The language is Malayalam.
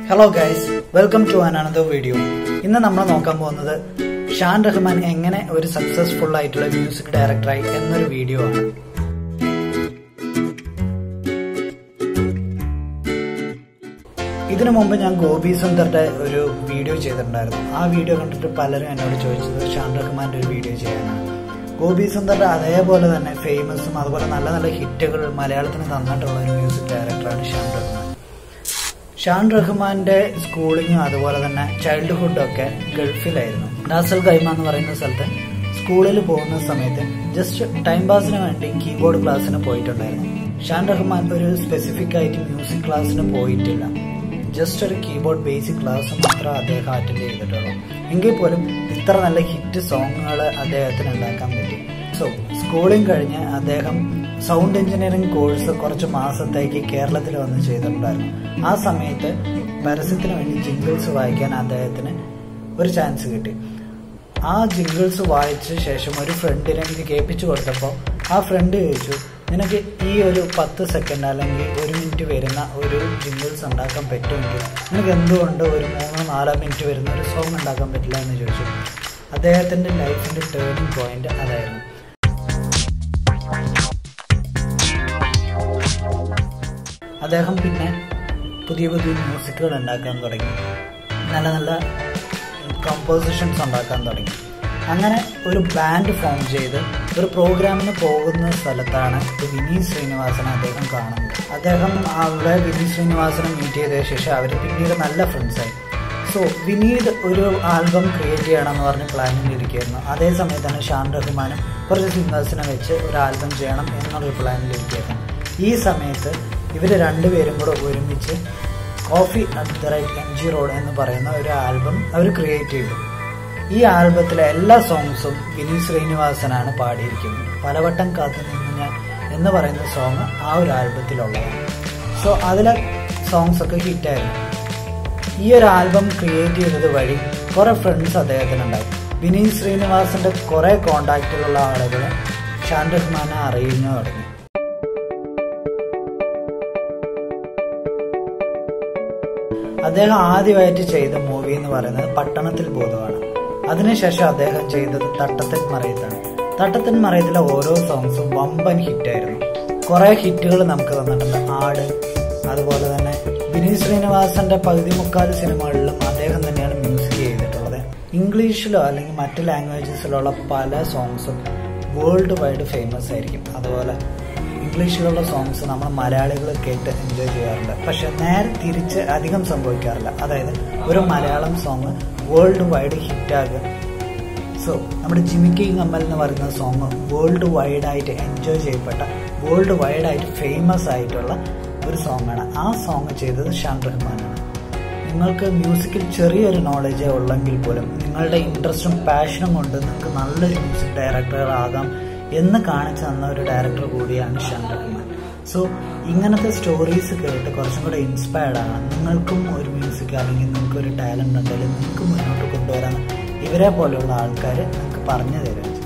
hello guys welcome to another video ഇന്ന് നമ്മൾ നോക്കാൻ പോകുന്നത് ഷാൻ റഹ്മാൻ എങ്ങനെ ഒരു സക്സസ്ഫുൾ ആയിട്ടുള്ള മ്യൂസിക് ഡയറക്ടറായി എന്നൊരു വീഡിയോ ആണ് ഇതിനു മുമ്പ് ഞാൻ ഗോപി സുന്ദറിന്റെ ഒരു വീഡിയോ ചെയ്തിട്ടുണ്ടായിരുന്നു ആ വീഡിയോ കണ്ടിട്ട് പലരും എന്നോട് ചോദിച്ചത് ഷാൻ റഹ്മാന്റെ ഒരു വീഡിയോ ചെയ്യാനാണ് ഗോപി സുന്ദറിന്റെ അതേപോലെ തന്നെ ഫേമസും അതുപോലെ നല്ല നല്ല ഹിറ്റുകൾ മലയാളത്തിന് തന്നിട്ടുള്ള ഒരു മ്യൂസിക് ഡയറക്ടറാണ് ഷാൻ റഹ്മാൻ ഷാൻ റഹ്മാന്റെ സ്കൂളിങ്ങും അതുപോലെ തന്നെ ചൈൽഡ്ഹുഡും ഒക്കെ ഗൾഫിലായിരുന്നു റാസൽ ഗൈമ എന്ന് പറയുന്ന സ്ഥലത്ത് സ്കൂളിൽ പോകുന്ന സമയത്ത് ജസ്റ്റ് ടൈം പാസിന് വേണ്ടി കീബോർഡ് ക്ലാസ്സിന് പോയിട്ടുണ്ടായിരുന്നു ഷാൻ റഹ്മാൻ ഒരു സ്പെസിഫിക് ആയിട്ട് മ്യൂസിക് ക്ലാസ്സിന് പോയിട്ടില്ല ജസ്റ്റ് ഒരു കീബോർഡ് ബേസിക് ക്ലാസ് മാത്രം അദ്ദേഹം അറ്റൻഡ് ചെയ്തിട്ടുള്ളൂ എങ്കിൽ പോലും ഇത്ര നല്ല ഹിറ്റ് സോങ്ങുകൾ അദ്ദേഹത്തിന് ഉണ്ടാക്കാൻ പറ്റി സോ സ്കൂളിംഗ് കഴിഞ്ഞ് അദ്ദേഹം സൗണ്ട് എഞ്ചിനീയറിംഗ് കോഴ്സ് കുറച്ച് മാസത്തേക്ക് കേരളത്തിൽ വന്ന് ചെയ്തിട്ടുണ്ടായിരുന്നു ആ സമയത്ത് പരസ്യത്തിന് വേണ്ടി ജിംഗിൾസ് വായിക്കാൻ അദ്ദേഹത്തിന് ഒരു ചാൻസ് കിട്ടി ആ ജിംഗിൾസ് വായിച്ച ശേഷം ഒരു ഫ്രണ്ടിനെ ഇത് കേൾപ്പിച്ചു കൊടുത്തപ്പോൾ ആ ഫ്രണ്ട് ചോദിച്ചു നിനക്ക് ഈ ഒരു പത്ത് സെക്കൻഡ് അല്ലെങ്കിൽ ഒരു മിനിറ്റ് വരുന്ന ഒരു ജിംഗിൾസ് ഉണ്ടാക്കാൻ പറ്റുമെങ്കിൽ നിനക്ക് എന്തുകൊണ്ട് ഒരു മൂന്നോ നാലോ മിനിറ്റ് വരുന്ന ഒരു സോങ് ഉണ്ടാക്കാൻ പറ്റില്ല എന്ന് ചോദിച്ചു അദ്ദേഹത്തിൻ്റെ ലൈഫിൻ്റെ ടേണിംഗ് പോയിന്റ് അതായിരുന്നു അദ്ദേഹം പിന്നെ പുതിയ പുതിയ മ്യൂസിക്കുകൾ ഉണ്ടാക്കാൻ തുടങ്ങി നല്ല നല്ല കമ്പോസിഷൻസ് ഉണ്ടാക്കാൻ തുടങ്ങി അങ്ങനെ ഒരു ബാൻഡ് ഫോം ചെയ്ത് ഒരു പ്രോഗ്രാമിന് പോകുന്ന സ്ഥലത്താണ് വിനീത് ശ്രീനിവാസനെ അദ്ദേഹം കാണുന്നത് അദ്ദേഹം അവിടെ വിനീത് ശ്രീനിവാസനെ മീറ്റ് ചെയ്ത ശേഷം അവർ പിന്നീട് നല്ല ഫ്രണ്ട്സായി സോ വിനീത് ഒരു ആൽബം ക്രിയേറ്റ് ചെയ്യണമെന്ന് പറഞ്ഞ് പ്ലാനിങ് ഇരിക്കുകയായിരുന്നു അതേ സമയത്താണ് ഷാൻ റഹ്മാനും കുറച്ച് സിംഗേഴ്സിനെ വെച്ച് ഒരു ആൽബം ചെയ്യണം എന്നൊരു പ്ലാനിൽ ഇരിക്കുകയായിരുന്നു ഈ സമയത്ത് ഇവർ രണ്ടുപേരും കൂടെ ഒരുമിച്ച് coffee at the right M G road എന്ന് പറയുന്ന ഒരു ആൽബം അവർ ക്രിയേറ്റ് ചെയ്തു ഈ ആൽബത്തിലെ എല്ലാ സോങ്സും വിനീത് ശ്രീനിവാസനാണ് പാടിയിരിക്കുന്നത് പലവട്ടം കാത്തു നിന്ന് ഞാൻ എന്ന് പറയുന്ന സോങ് ആ ഒരു ആൽബത്തിലുള്ളതാണ് സോ അതിലെ സോങ്സ് ഒക്കെ ഹിറ്റായിരുന്നു ഈ ഒരു ആൽബം ക്രിയേറ്റ് ചെയ്തത് വഴി കുറെ ഫ്രണ്ട്സ് അദ്ദേഹത്തിനുണ്ടായി വിനീത് ശ്രീനിവാസന്റെ കുറെ കോണ്ടാക്റ്റിലുള്ള ആളുകൾ ഷാൻ റഹ്മാനെ അറിയുന്നു തുടങ്ങി അദ്ദേഹം ആദ്യമായിട്ട് ചെയ്ത മൂവി എന്ന് പറയുന്നത് പട്ടണത്തിൽ ബോധമാണ് അതിനുശേഷം അദ്ദേഹം ചെയ്തത് തട്ടത്തൻ മറയത്താണ് തട്ടത്തൻ മറയത്തിലെ ഓരോ സോങ്സും വമ്പൻ ഹിറ്റായിരുന്നു കുറെ ഹിറ്റുകൾ നമുക്ക് തന്നിട്ടുണ്ട് ആട് അതുപോലെ തന്നെ വിനീത് ശ്രീനിവാസന്റെ പകുതി മുക്കാൽ സിനിമകളിലും അദ്ദേഹം തന്നെയാണ് മ്യൂസിക് ചെയ്തിട്ടുള്ളത് ഇംഗ്ലീഷിലോ അല്ലെങ്കിൽ മറ്റ് ലാംഗ്വേജസിലുള്ള പല സോങ്സും വേൾഡ് വൈഡ് ഫേമസ് ആയിരിക്കും അതുപോലെ ഇംഗ്ലീഷിലുള്ള സോങ്സ് നമ്മൾ മലയാളികൾ കേട്ട് എൻജോയ് ചെയ്യാറുണ്ട് പക്ഷെ നേരെ തിരിച്ച് അധികം സംഭവിക്കാറില്ല അതായത് ഒരു മലയാളം സോങ് വേൾഡ് വൈഡ് ഹിറ്റാകുക സോ നമ്മുടെ ജിമിക്കി കമ്മൽ എന്ന് പറയുന്ന സോങ് വേൾഡ് വൈഡ് ആയിട്ട് എൻജോയ് ചെയ്യപ്പെട്ട വേൾഡ് വൈഡ് ആയിട്ട് ഫേമസ് ആയിട്ടുള്ള ഒരു സോങ്ങാണ് ആ സോങ് ചെയ്തത് ഷാൻ റഹ്മാനാണ് നിങ്ങൾക്ക് മ്യൂസിക്കിൽ ചെറിയൊരു നോളജേ ഉള്ളെങ്കിൽ പോലും നിങ്ങളുടെ ഇൻട്രസ്റ്റും പാഷനും കൊണ്ട് നിങ്ങൾക്ക് നല്ലൊരു മ്യൂസിക് ഡയറക്ടറുകളാകാം എന്ന് കാണിച്ചു തന്ന ഒരു ഡയറക്ടർ കൂടിയാണ് ഷാൻ റഹ്മാൻ സോ ഇങ്ങനത്തെ സ്റ്റോറീസ് കേട്ട് കുറച്ചും കൂടെ ഇൻസ്പയർഡ് ആണ് നിങ്ങൾക്കും ഒരു മ്യൂസിക് അല്ലെങ്കിൽ നിങ്ങൾക്ക് ഒരു ടാലന്റ് ഉണ്ടെങ്കിൽ നിങ്ങൾക്ക് മുന്നോട്ട് കൊണ്ടുവരാൻ ഇവരെ പോലെയുള്ള ആൾക്കാർ നിങ്ങൾക്ക് പറഞ്ഞു തരും